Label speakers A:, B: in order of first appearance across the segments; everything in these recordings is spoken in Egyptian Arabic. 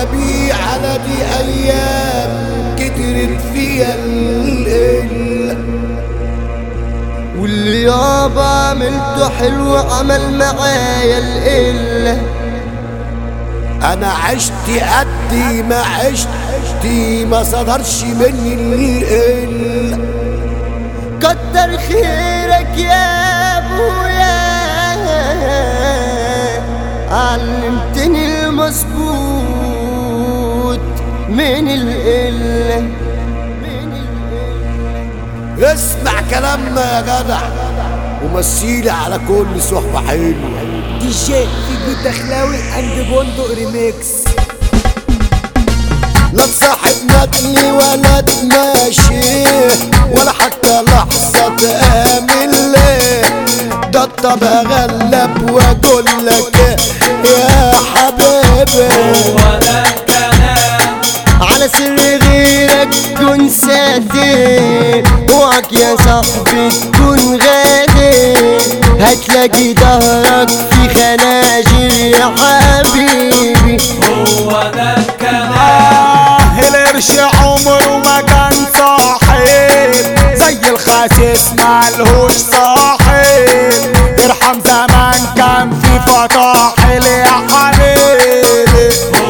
A: والنبي على دي ايام كترت فيها القله
B: واللي يابا عملته حلو عمل معايا القلة
A: انا عشت قدي ما عشتي ما صدرش مني القله
B: كتر خيرك يا ابويا علمتني المظبوط من القلة من القلة
A: اسمع كلامنا يا جدع ومثيلي على كل صحبة حلوة
C: دي جي في بيت دخلاوي عند بندق ريميكس
A: لا تصاحب ندني ولا تماشي ولا حتى لحظة تآمن ليه ده الطب اغلب واقول لك يا حبيبي
B: على سر غيرك كن ساتر اوعك يا صاحبي تكون غادر هتلاقي ظهرك في خناجر يا حبيبي
D: آه القرش عمره ما كان صاحب زي الخاسس مالهوش صاحب ارحم زمان كان في فطاحل يا حبيبي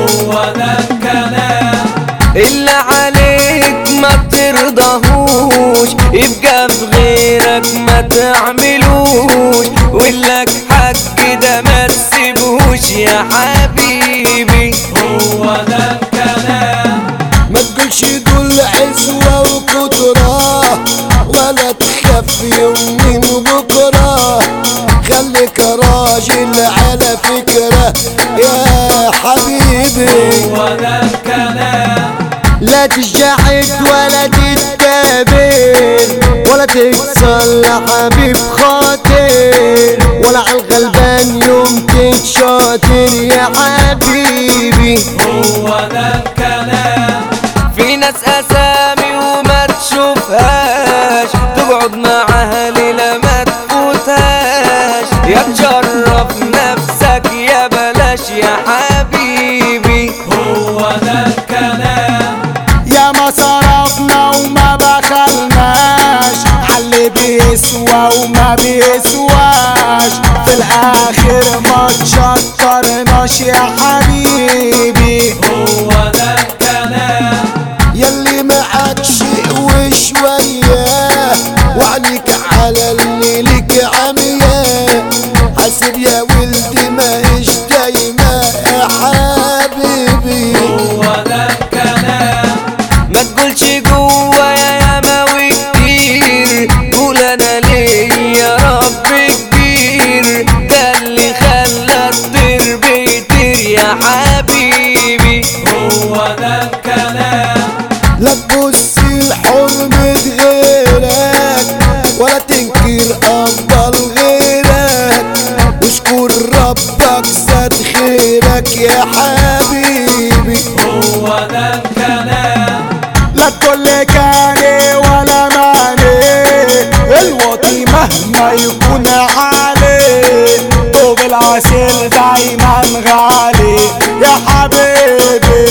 E: اللي عليك ما ترضاهوش يبقى في غيرك ما تعملوش ولك حق ده ما تسيبوش يا حبيبي
A: ما تقولش دول عزوة وكترة ولا تخاف يوم من بكرة خليك راجل على فكرة يا حبيبي
B: لا تجحد ولا تتكابر ولا تكسر لحبيب خاطر ولا على الغلبان يوم تتشاطر يا حبيبي
E: في ناس اسامي وما تشوفهاش تقعد معاها ليلة ما تفوتهاش يا تشرف نفسك يا بلاش يا حبيبي
D: يا ما صرفنا وما بخلناش حل بيسوى وما بيسواش في الاخر ما تشطرناش يا حبيبي
A: يلي معاك شيء وشوية وعنيك على اللي لك عمية حاسب يا ولدي ما ايش دايما يا حبيبي
E: ما تقولش جوا يا يماوي كتير قول انا ليه يا رب كبير ده اللي خلى الطير بيطير يا حبيبي
A: لا تبص لحرمة غيرك ولا تنكر أفضل غيرك واشكر ربك زاد خيرك يا حبيبي
D: لا تقول كاني ولا ماني الوطي مهما يكون عالي طوب العسل دايما غالي يا حبيبي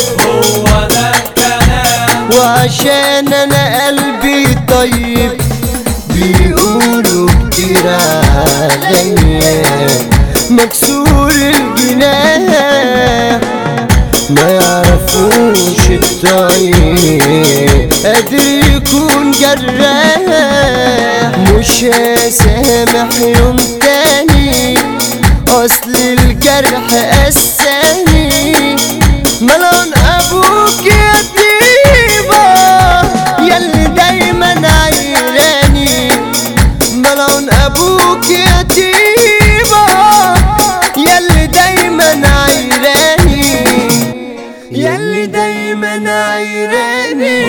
B: وعشان انا قلبي طيب بيقولوا كتير عليا مكسور الجناح ما يعرفوش الطيب قادر يكون جراح مش هسامح يوم تاني اصل الجرح قساني ملون ابوك يا طيبة ياللي دايما عيراني ملون ابوك يا طيبة ياللي دايما عيراني ياللي دايما عيراني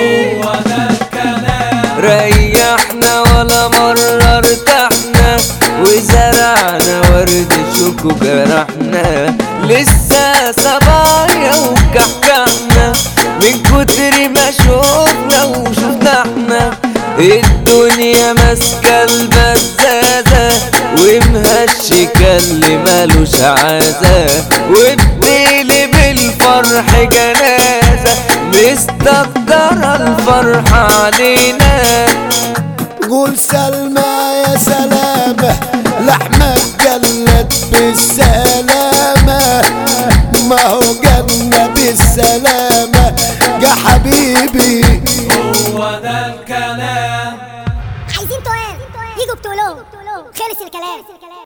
E: ريحنا ولا مرة ارتحنا وزرعنا ورد شوك وجرحنا لسه صبايا وكحكحنا من كتر ما شوفنا وشفنا احنا الدنيا ماسكة البزازة ومهشكة اللي مالوش عازة وبتقلب الفرح الفرح جنازة مستقدرة الفرحة علينا
A: قول سلمى يا سلامة لحمك جلت بالسلامة ما هو جنة بالسلامة يا حبيبي
F: عايزين تقال يجوا بتقولهم خلص الكلام